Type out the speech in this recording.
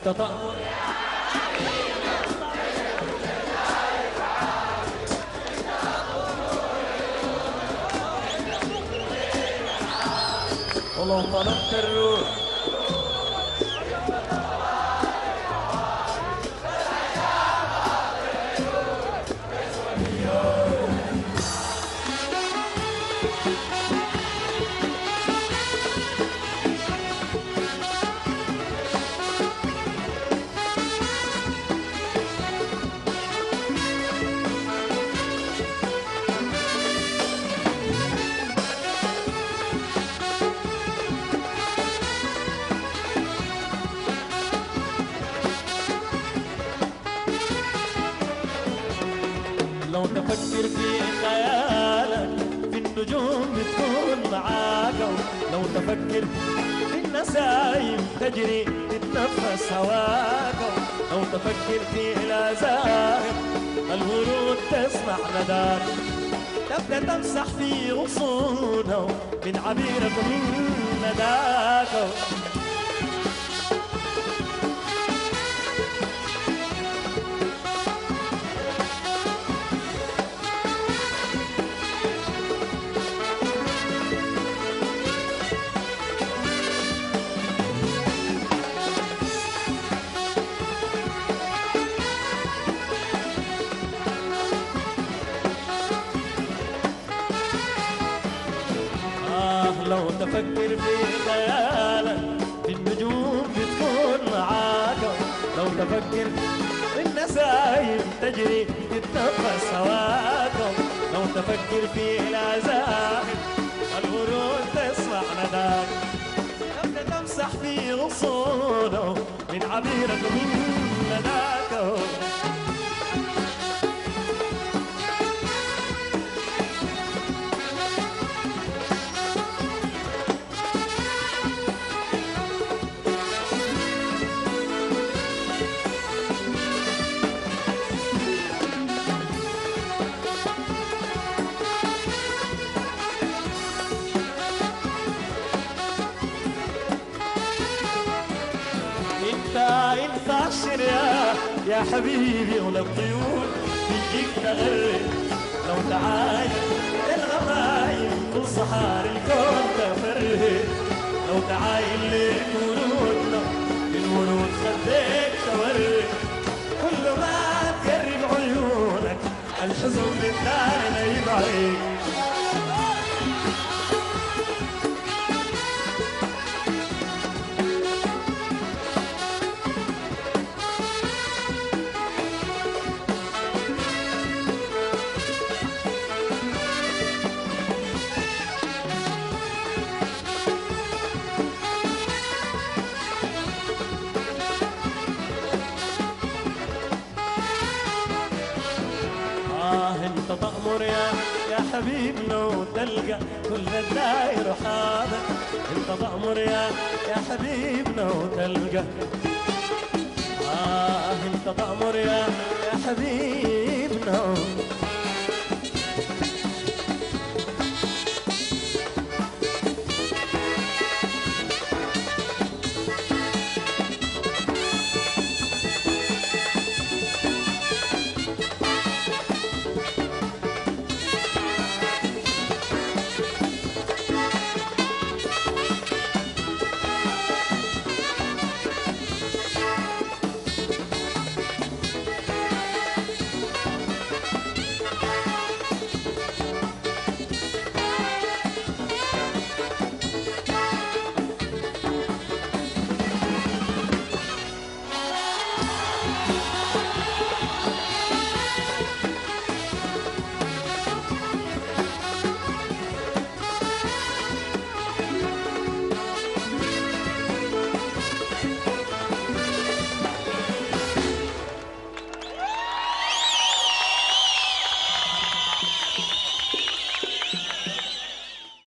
انت تأمر ولو طلبت الروح لو تفكر في خيالك في النجوم بتكون معاك لو تفكر في النسايم تجري تتنفس هواك لو تفكر في الازاهر الورود تسمع نداك تبدا تمسح في غصونه من عبيرك ومن نداك آه لو تفكر في خيالك في النجوم بتكون معاك لو تفكر في النسايم تجري تتنفس هواك لو تفكر في العزائم الورود تسمع نداك تبدا تمسح في غصونه من عبيرك ومن نداك انت انت عشر يا يا حبيبي ولا الطيور بيجيك تغرد لو تعايش الغمايم كل صحاري الكون تفرد لو تعاين لك ورودنا الورود خديك تورد كل ما تقرب عيونك الحزن بالثاني يبعيك آه انت تأمر يا يا حبيبنا وتلقى كل الداير حاضر انت تأمر يا يا حبيبنا وتلقى آه انت تأمر يا يا حبيبنا